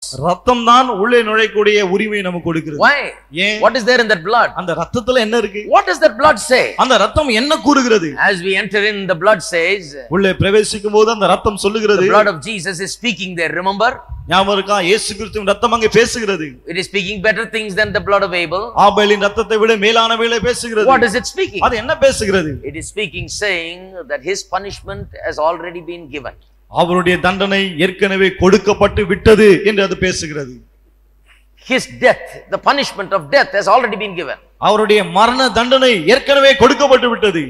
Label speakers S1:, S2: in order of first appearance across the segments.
S1: ரத்தம் தான் உள்ளே நுழையக்கூடிய உரிமை நமக்கு கொடுக்கிறது
S2: Why?
S1: ஏன்
S2: What is there in that blood?
S1: அந்த ரத்தத்துல என்ன இருக்கு
S2: What does that blood say?
S1: அந்த ரத்தம் என்ன கூறுகிறது
S2: As we enter in, the blood says,
S1: உள்ளே பிரவேசிக்கும் போது அந்த ரத்தம்
S2: the
S1: சொல்லுகிறது
S2: blood of Jesus is speaking there. Remember?
S1: ஞாபகம் இருக்கா இயேசு கிறிஸ்துவின் ரத்தம் அங்கே பேசுகிறது
S2: It is speaking better things than the blood of Abel.
S1: ஆபேலின் ரத்தத்தை விட மேலானவைகளை பேசுகிறது
S2: What is it speaking?
S1: அது என்ன பேசுகிறது
S2: It is speaking, saying that his punishment has already been given.
S1: அவருடைய தண்டனை ஏற்கனவே கொடுக்கப்பட்டு விட்டது என்று அது பேசுகிறது
S2: His death, the punishment of death has already been given.
S1: அவருடைய மரண தண்டனை ஏற்கனவே கொடுக்கப்பட்டு விட்டது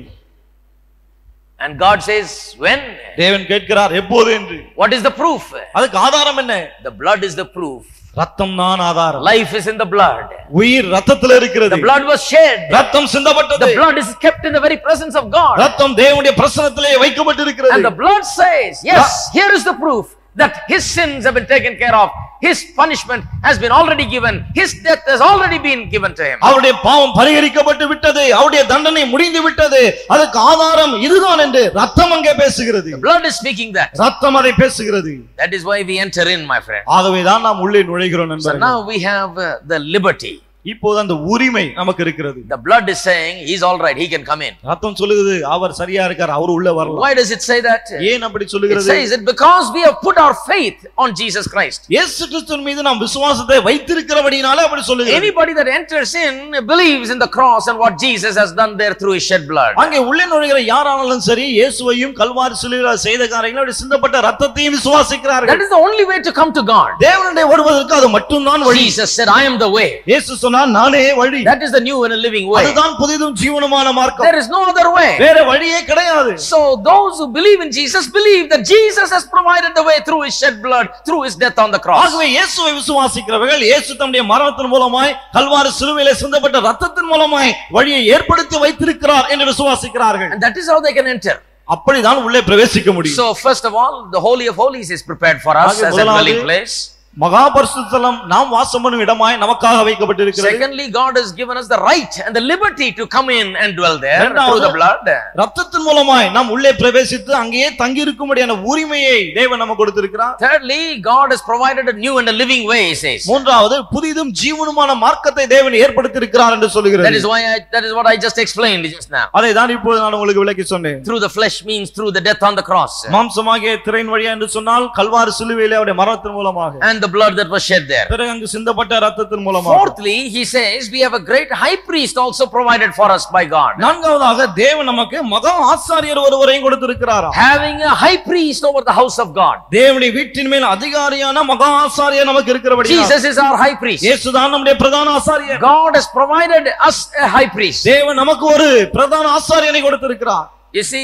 S2: And God says, when?
S1: தேவன் கேட்கிறார் எப்போது என்று
S2: What is the proof?
S1: அதுக்கு ஆதாரம் என்ன
S2: The blood is the proof.
S1: ரத்தம் தான் ஆதாரம்
S2: Life is in the blood.
S1: உயிர் ரத்தத்துல இருக்கிறது
S2: The blood was shed.
S1: ரத்தம் சிந்தப்பட்டது
S2: The blood is kept in the very presence of God.
S1: ரத்தம் தேவனுடைய பிரசனத்திலே வைக்கப்பட்டு
S2: And
S1: இருக்கிறது
S2: the blood says, yes, here is the proof that his sins have been taken care of. His punishment has been already given. His death has already been given to him.
S1: அவருடைய பாவம் பரிகரிக்கப்பட்டு விட்டது அவருடைய தண்டனை முடிந்து விட்டது அதுக்கு ஆதாரம் இதுதான் என்று ரத்தம் அங்கே பேசுகிறது
S2: Blood is speaking that.
S1: ரத்தம் அதை பேசுகிறது
S2: That is why we enter in, my friend.
S1: ஆகவேதான் நாம் உள்ளே நுழைகிறோம்
S2: So
S1: நண்பர்களே
S2: now we have uh, the liberty.
S1: இப்போது அந்த உரிமை நமக்கு இருக்கிறது
S2: The blood is saying he's all right, he can come in.
S1: ரத்தம் சொல்லுகிறது அவர் சரியா இருக்கார் அவர் உள்ள வரலாம்
S2: Why does it say that?
S1: ஏன் அப்படி
S2: It
S1: சொல்லுகிறது
S2: says it because we have put our faith on Jesus Christ.
S1: இயேசு கிறிஸ்துவின் மீது நாம் விசுவாசத்தை வைத்திருக்கிறபடினாலே அப்படி சொல்லுகிறது
S2: Anybody that enters in believes in the cross and what Jesus has done there through his shed blood.
S1: அங்கே உள்ளே நுழைகிற யாரானாலும் சரி இயேசுவையும் கல்வாரி சிலுவையில் செய்த காரியங்களும் அவருடைய சிந்தப்பட்ட ரத்தத்தையும் விசுவாசிக்கிறார்கள்
S2: That is the only way to come to God.
S1: தேவனுடைய வருவதற்கு அது மட்டும்தான் வழி
S2: Jesus said, I am the way.
S1: இயேசு சொன்னார் நானே வழி
S2: That is the new and a living way.
S1: அதுதான் புதிதும் ஜீவனமான மார்க்கம்
S2: There is no other way.
S1: வேற வழியே கிடையாது
S2: So those who believe in Jesus believe that Jesus has provided the way through his shed blood, through his death on the cross.
S1: ஆகவே இயேசுவை விசுவாசிக்கிறவர்கள் இயேசு தம்முடைய மரணத்தின் மூலமாய் கல்வாரி சிலுவையிலே சிந்தப்பட்ட ரத்தத்தின் மூலமாய் வழியை ஏற்படுத்தி வைத்திருக்கிறார் என்று விசுவாசிக்கிறார்கள்
S2: And that is how they can enter.
S1: அப்படிதான் உள்ளே பிரவேசிக்க முடியும்
S2: So first of all, the Holy of Holies is prepared for us
S1: ஆக
S2: as a
S1: முதலாவது
S2: dwelling place.
S1: மகா பரிசுத்தலம் நாம் வாசம் பண்ணும் இடமாய் நமக்காக வைக்கப்பட்டிருக்கிறது
S2: Secondly, God has given us the right and the liberty to come in and dwell there through
S1: இரண்டாவது,
S2: the blood.
S1: ரத்தத்தின் மூலமாய் நாம் உள்ளே பிரவேசித்து அங்கேயே தங்கி இருக்கும்படியான உரிமையை தேவன் நமக்கு கொடுத்திருக்கிறார்
S2: Thirdly, God has provided a new and a living way, he says.
S1: மூன்றாவது புதிதும் ஜீவனுமான மார்க்கத்தை தேவன் ஏற்படுத்தியிருக்கிறார் என்று
S2: That
S1: சொல்லுகிறது
S2: is why I, that is what I just explained just now.
S1: அதை தான் இப்போது நான் உங்களுக்கு விளக்கி சொன்னேன்
S2: Through the flesh means through the death on the cross.
S1: மாம்சமாகிய திரையின் வழியா என்று சொன்னால் கல்வாரி சிலுவையிலே அவருடைய மரணத்தின் மூலமாக
S2: And the blood that was shed there.
S1: பிறகு அங்கு சிந்தப்பட்ட ரத்தத்தின் மூலமாக
S2: Fourthly, he says we have a great high priest also provided for us by God.
S1: நான்காவதாக தேவன் நமக்கு மகா ஆசாரியர் ஒருவரையும் கொடுத்திருக்கிறாராம்
S2: Having a high priest over the house of God.
S1: தேவனுடைய வீட்டின் மேல் அதிகாரியான மகா ஆசாரியர் நமக்கு இருக்கிறபடி
S2: Jesus is our high priest.
S1: இயேசுதான் நம்முடைய பிரதான ஆசாரியர்
S2: God has provided us a high priest.
S1: தேவன் நமக்கு ஒரு பிரதான ஆசாரியனை கொடுத்திருக்கிறார்
S2: You see,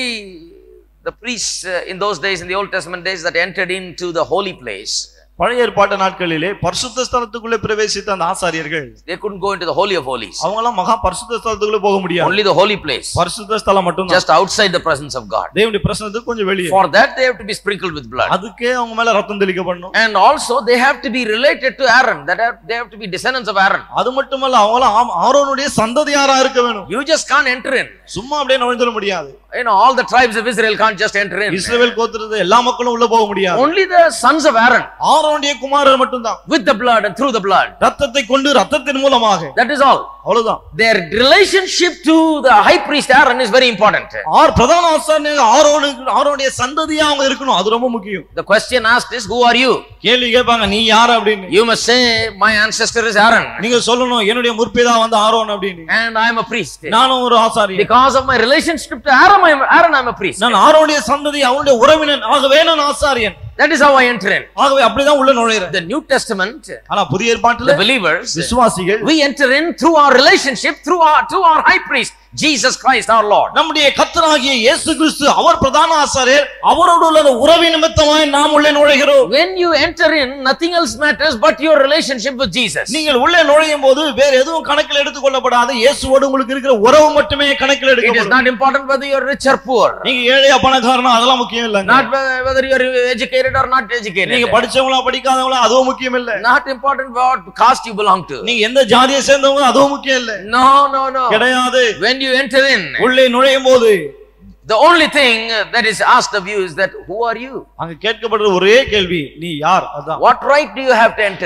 S2: the priests uh, in those days, in the Old Testament days, that entered into the holy place,
S1: பழைய ஏற்பாட்டு நாட்களிலே பரிசுத்த ஸ்தலத்துக்குள்ளே பிரவேசித்த அந்த ஆசாரியர்கள்
S2: they couldn't go into the Holy of Holies.
S1: அவங்க எல்லாம் மகா பரிசுத்த ஸ்தலத்துக்குள்ளே போக முடியாது
S2: Only the holy place,
S1: பரிசுத்த ஸ்தலம் மட்டும்
S2: just outside the presence of God.
S1: தேவனுடைய பிரசனத்துக்கு கொஞ்சம் வெளியே
S2: For that, they have to be sprinkled with blood.
S1: அதுக்கே அவங்க மேல ரத்தம் தெளிக்கப்படணும்
S2: And also, they have to be related to Aaron. That have, they have to be descendants of Aaron.
S1: அது மட்டுமல்ல அவங்களாம் ஆம்- ஆரோனுடைய சந்ததியாரா இருக்க வேணும்
S2: You just can't enter in.
S1: சும்மா அப்படியே நுழைஞ்சிட முடியாது
S2: You know, all the tribes of Israel can't just enter in.
S1: இஸ்ரவேல் கோத்திரத்தை எல்லா மக்களும் உள்ள போக முடியாது
S2: Only the sons of Aaron
S1: ஆரோனுடைய குமாரர் மட்டும்தான்
S2: with the blood and through the blood.
S1: ரத்தத்தை கொண்டு ரத்தத்தின் மூலமாக
S2: That is all.
S1: அவ்வளவுதான்
S2: Their relationship to the high priest Aaron is very important.
S1: ஆர் பிரதான ஆசாரியர் ஆரோனுக்கு ஆரோனுடைய சந்ததியா அவங்க இருக்கணும் அது ரொம்ப முக்கியம்
S2: The question asked is, Who are you?
S1: கேள்வி கேட்பாங்க நீ யார் அப்படின்னு
S2: You must say, My ancestor is Aaron,
S1: நீங்க சொல்லணும் என்னுடைய முற்பிதா வந்து ஆரோன் அப்படின்னு
S2: and I am a priest.
S1: நானும் ஒரு ஆசாரியர்
S2: Because of my relationship to Aaron, I am, Aaron, I am a priest.
S1: நான் ஆரோனுடைய சந்ததி அவனுடைய உறவினன் ஆகவே நான் ஆசாரியன்
S2: That is how I enter in.
S1: ஆகவே அப்படிதான் உள்ள நுழையிறேன்
S2: The New Testament,
S1: ஆனா புதிய
S2: the
S1: ஏற்பாட்டுல
S2: believers,
S1: விசுவாசிகள்
S2: we enter in through our relationship, through our to our high priest, Jesus Christ our Lord.
S1: நம்முடைய கத்தராகிய இயேசு கிறிஸ்து அவர் பிரதான ஆசாரியர் அவரோடு உள்ள அந்த உறவின் நிமித்தமாய் நாம் உள்ளே நுழைகிறோம்
S2: When you enter in, nothing else matters but your relationship with Jesus.
S1: நீங்கள் உள்ளே நுழையும் போது வேற எதுவும் கணக்கில் எடுத்துக் கொள்ளப்படாது இயேசுவோடு உங்களுக்கு இருக்கிற உறவு மட்டுமே கணக்கில்
S2: It is
S1: எடுக்கப்படும்
S2: not important whether you are rich or poor,
S1: நீங்க ஏழையா பணக்காரனா அதெல்லாம் முக்கியம் இல்லைங்க
S2: not whe- whether you are educated or not educated,
S1: நீங்க படிச்சவங்களா படிக்காதவங்களா அதுவும் முக்கியம் இல்ல
S2: not important what caste you belong to.
S1: நீங்க எந்த ஜாதியை சேர்ந்தவங்க அதுவும் முக்கியம் இல்ல
S2: No, no, no.
S1: கிடையாது
S2: When you enter in,
S1: உள்ளே நுழையும் போது
S2: the only thing that is asked of you is that who are you?
S1: அங்க கேட்கப்படுற ஒரே கேள்வி நீ யார் அதான்
S2: What right do you have to enter